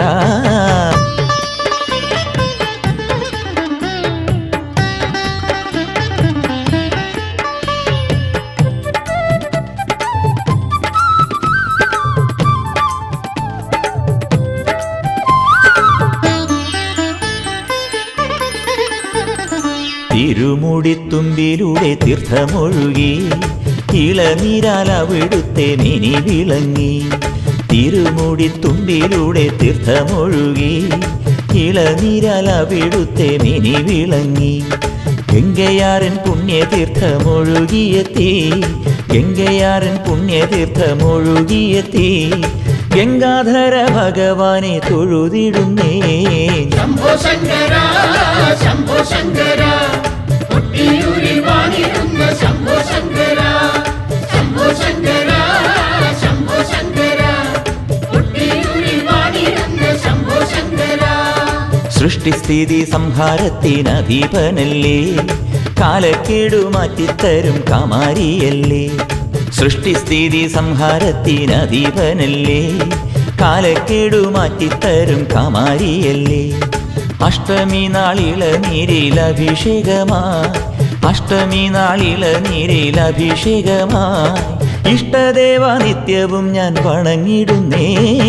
തിരുമുടിത്തുമ്പിലൂടെ തീർത്ഥമൊഴുകി ഇളനീരാൽ അവിടുത്തെ മിനി വിളങ്ങി തിരുമുടിത്തുമ്പിലൂടെ തീർത്ഥമൊഴുകി ഇളനീരാൽ അവിടുത്തെ മിനി വിളങ്ങി ഗംഗയാരൻ പുണ്യതീർത്ഥമൊഴുകിയെത്തി ഗംഗയാരൻ പുണ്യതീർത്ഥമൊഴുകിയെത്തി ഗംഗാധര ഭഗവാനെ തൊഴുതിടുന്നേ ശംഭോ ശങ്കര ശംഭോ ശങ്കര കൊട്ടിയൂരിൽ വാണിടുന്ന ശംഭോ ശങ്കര ശംഭോ ശങ്കര ശംഭോ ശങ്കര കൊട്ടിയൂരിൽ വാണിടുന്ന ശംഭോ ശങ്കര സൃഷ്ടിസ്ഥിതി സംഹാരത്തിനധീപനല്ലേ കാലക്കേടു മാറ്റിത്തരും കാമാരിയല്ലേ സൃഷ്ടിസ്ഥിതി സംഹാരത്തിനധീപനല്ലേ കാലക്കേടു മാറ്റിത്തരും കാമാരിയല്ലേ അഷ്ടമി നാളിള നീരിൽ അഭിഷേകമായി അഷ്ടമി നാളിള നീരിൽ അഭിഷേകമായി ഇഷ്ടദേവ നിത്യവും ഞാൻ വണങ്ങിടുന്നേ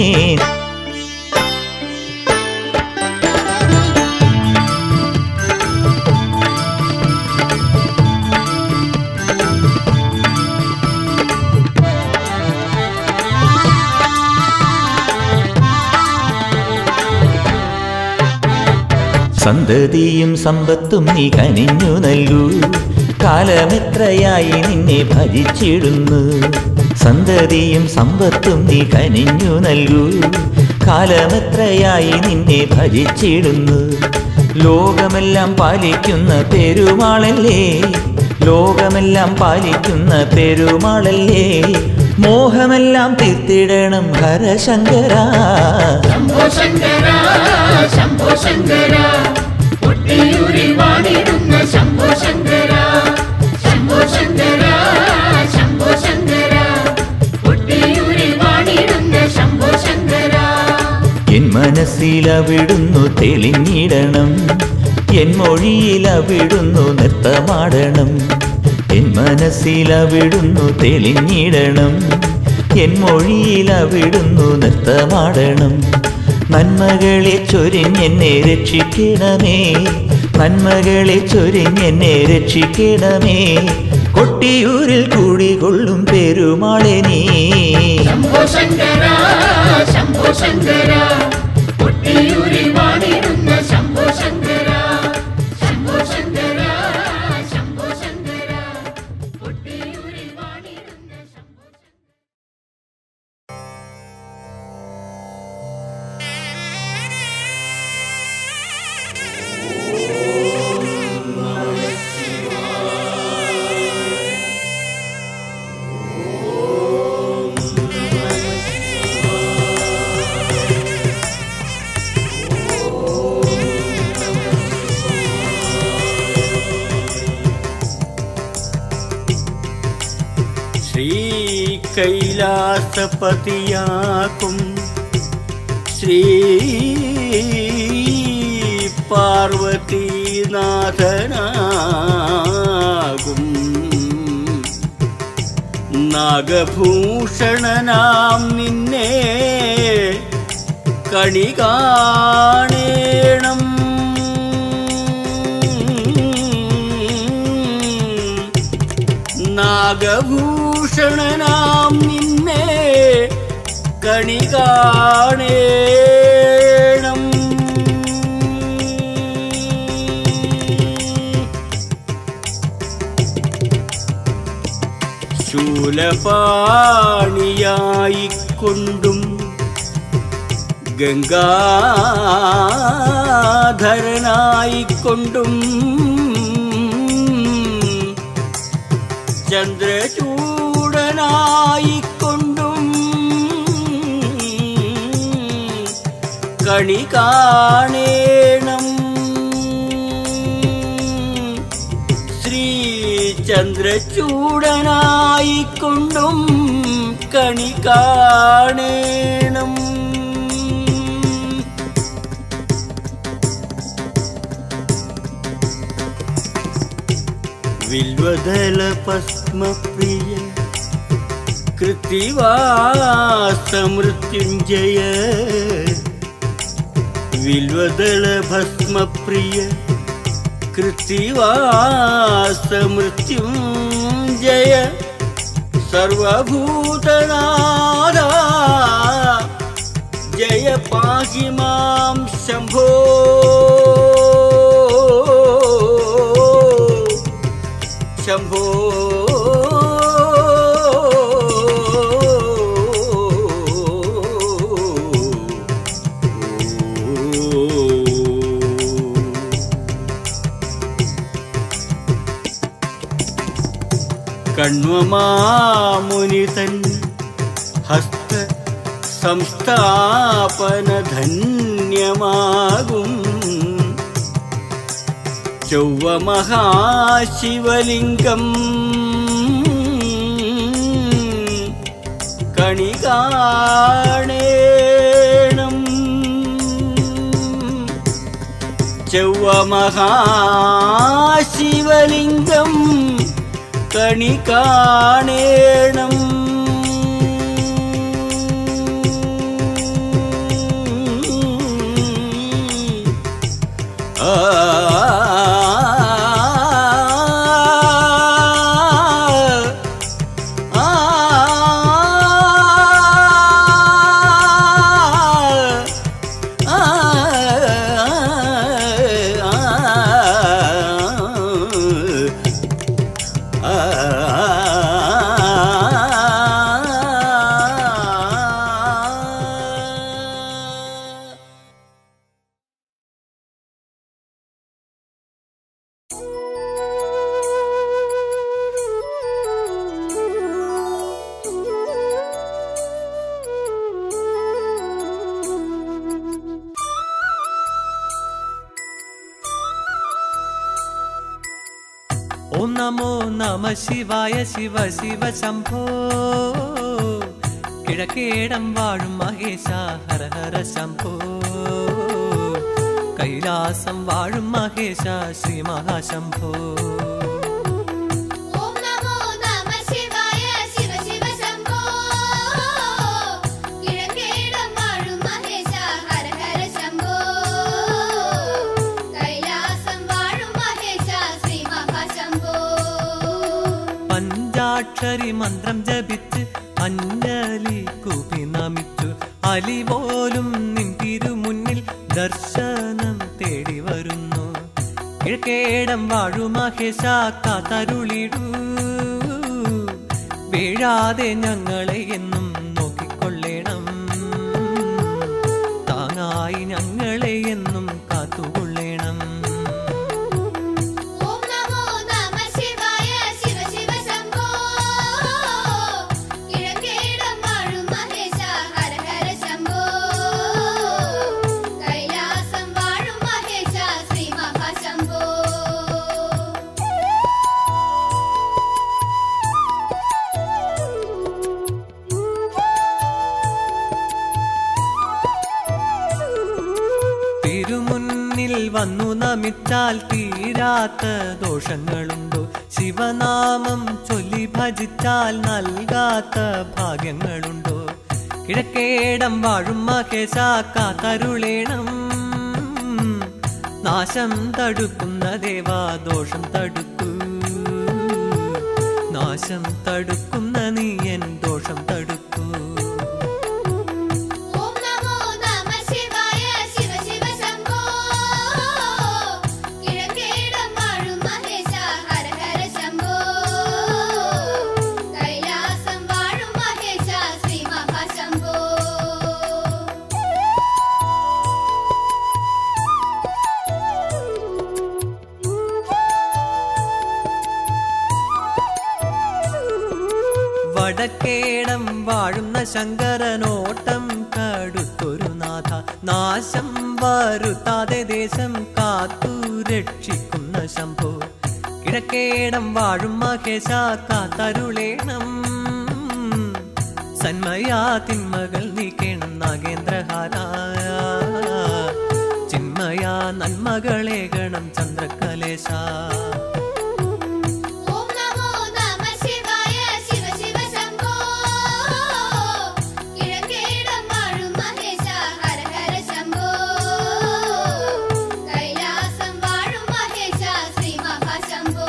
സന്തതിയും സമ്പത്തും നീ കനിഞ്ഞു നൽകൂ കാലമെത്രയായി നിന്നെ ഭജിച്ചിടുന്നു സന്തതിയും സമ്പത്തും നീ കനിഞ്ഞു നൽകൂ കാലമെത്രയായി നിന്നെ ഭജിച്ചിടുന്നു ലോകമെല്ലാം പാലിക്കുന്ന പെരുമാളല്ലേ ലോകമെല്ലാം പാലിക്കുന്ന പെരുമാളല്ലേ മോഹമെല്ലാം തീർത്തിടണം ഹരശങ്കര ശംഭോ ശങ്കര ശംഭോ ശങ്കര കൊട്ടിയൂരിൽ വാണിടുന്ന ശംഭോ ശങ്കര ശംഭോ ശങ്കര ശംഭോ ശങ്കര കൊട്ടിയൂരിൽ വാണിടുന്ന ശംഭോ ശങ്കര എൻ മനസ്സിലവിടുന്നു തെളിഞ്ഞിടണം എൻ മൊഴിയിലവിടുന്നു നൃത്തമാടണം എൻ മനസ്സിലവിടുന്നു തെളിഞ്ഞിടണം എൻ മൊഴിയിലവിടുന്നു നൃത്തമാടണം നന്മകളെ ചൊരിഞ്ഞെന്നെ രക്ഷിക്കണമേ നന്മകളെ ചൊരിഞ്ഞെന്നെ രക്ഷിക്കണമേ കൊട്ടിയൂരിൽ കൂടികൊള്ളും പെരുമാളെ നീ ശംഭോ ശങ്കര ശംഭോ ശങ്കര കൊട്ടിയൂരിൽ വാണിടുന്ന ശംഭോ ശങ്കര ശംഭോ ശങ്കര ശംഭോ ശങ്കര കൊട്ടിയൂരിൽ വാണിടുന്ന ശംഭോ ശ്രീ കൈലാസപതിയാക്കും ശ്രീ പാർവതീനാഥനാകും നാഗഭൂഷണനാം നിന്നെ കണി കാണേണം നാഗഭൂഷണനാം നിന്നെ കണി കാണേണം ശൂലപാണിയായിക്കൊണ്ടും ഗംഗാധരനായിക്കൊണ്ടും ചന്ദ്രചൂടനായിക്കൊണ്ടും കണി കാണേണം ശ്രീ ചന്ദ്രചൂടനായിക്കൊണ്ടും കണി കാണേണം വിൽവദല പത്മപ്രിയ കൃത്തിവാസമൃത്യുഞ്ജയ വിൽവദള ഭസ്മപ്രിയ കൃത്തിവാസമൃത്യുഞ്ജയ സർവഭൂതനാഥ ജയ പാഹി മാം ശംഭോ ശംഭോ കണ്വമാമുനിതൻ ഹസ്ത സംസ്ഥാപന ധന്യമാകും ചൊവ്വ മഹാശിവലിംഗം കണി കാണേണം ചൊവ്വ മഹാശിവലിംഗം കണി കാണേണം ആ ഓം നമോ നമ ശിവായ ശിവ ശിവ ശംഭോ കിഴക്കേടം വാഴും മഹേശ ഹര ഹര ശംഭോ കൈലാസം വാഴും മഹേശ ശ്രീ മഹാശംഭോ ഓം നമോ നമ ശിവായ ശിവ ശിവ ശംഭോ കിഴക്കേടം വാഴും മഹേശ ഹര ഹര ശംഭോ കൈലാസം വാഴും മഹേശ ശ്രീ മഹാശംഭോ പഞ്ചാക്ഷരി മന്ത്രം ജപിച്ച് അഞ്ജലി കൂപ്പി നമിച്ചു അലി പോലും നിൻ തിരുമുന്നിൽ ദർശനം തേടി വരുന്നു കിഴക്കേടം വാഴു മഹേശ കാത്തരുളിടൂ വീഴാതെ ഞങ്ങളെ എന്നും നോക്കിക്കൊള്ളേണം താങ്ങായി ഞങ്ങളെ എന്നും കാത്തുകൊള്ളേണം ഓം നമോ നമ ശിവായ ശിവ ശിവ ശംഭോ കിഴക്കേടം വാഴും മഹേശ ഹര ഹര ശംഭോ കൈലാസം വാഴും മഹേശ ശ്രീ മഹാശംഭോ തിരുമുന്നിൽ വന്നു നമിച്ചാൽ തീരാത്ത ദോഷങ്ങളുണ്ടോ ശിവനാമം ചൊല്ലി ഭജിച്ചാൽ നൽകാത്ത ഭാഗ്യങ്ങളുണ്ടോ കിഴക്കേടം വാഴും മഹേശ കാത്തരുളേണം നാശം തടുക്കുന്ന ദേവാ ദോഷം തടുക്കൂ നാശം തടുക്കുന്ന നീയൻ ദോഷം തടുക്കൂ ഓം നമോ നമ ശിവായ ശിവ ശിവ ശംഭോ കിഴക്കേടം വാഴും മഹേശ ഹര ഹര ശംഭോ കൈലാസം വാഴും മഹേശ ശ്രീ മഹാശംഭോ വടക്കേടം വാഴുന്ന ശങ്കരനോട്ടം കടുത്തൊരു നാഥ നാശം വരുത്താതെ ദേശം കാത്തു രക്ഷിക്കുന്ന ശംഭോ കിഴക്കേടം വാഴും മഹേശ കാത്തരുളേണം സന്മയാ തിന്മകൾ നീക്കേണം നാഗേന്ദ്രഹാരായ ചിന്മയാ നന്മകളേകണം ചന്ദ്രകലേശ ഓം നമോ നമ ശിവായ ശിവ ശിവ ശംഭോ കിഴക്കേടം വാഴും മഹേശ ഹര ഹര ശംഭോ കൈലാസം വാഴും മഹേശ ശ്രീ മഹാശംഭോ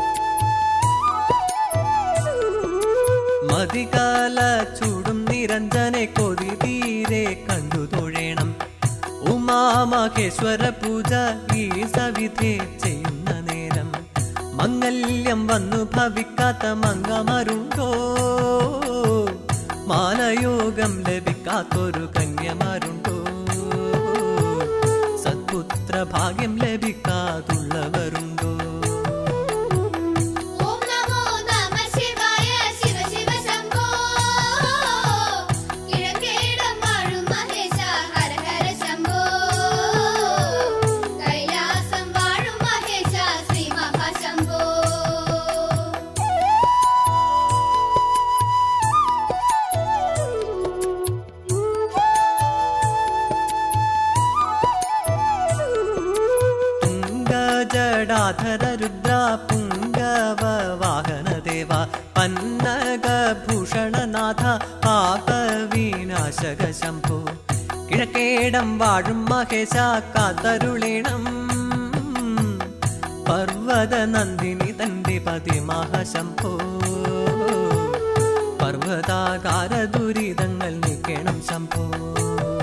മതികാല ചൂടും നിരഞ്ജന മഹേശ്വര പൂജ ഈ സവിധേ ചെയ്യുന്ന നേരം മംഗല്യം വന്നു ഭവിക്കാത്ത മംഗമാരുണ്ടോ മാലയോഗം ലഭിക്കാത്തൊരു കന്യമാരുണ്ടോ സത്പുത്ര ഭാഗ്യം ലഭിക്കാതുള്ളവരുണ്ടോ ഓം നമോ നമ ശിവായ ശിവ ശിവ ശംഭോ കിഴക്കേടം വാഴും മഹേശ ഹര ഹര ശംഭോ കൈലാസം വാഴും മഹേശ ശ്രീ മഹാശംഭോ തുംഗജടാധര രുദ്ര പുംഗവ വാഹന ദേവ പന്നഗഭൂഷണനാഥ പാപവിനാശക ശംഭോ കിഴക്കേടം വാഴും മഹേശ കാത്തരുളീണം പർവ്വത നന്ദിനി തന്റെ പതി മഹാശംഭോ പർവ്വതാകാര ദുരിതങ്ങൾ നീക്കണം ശംഭോ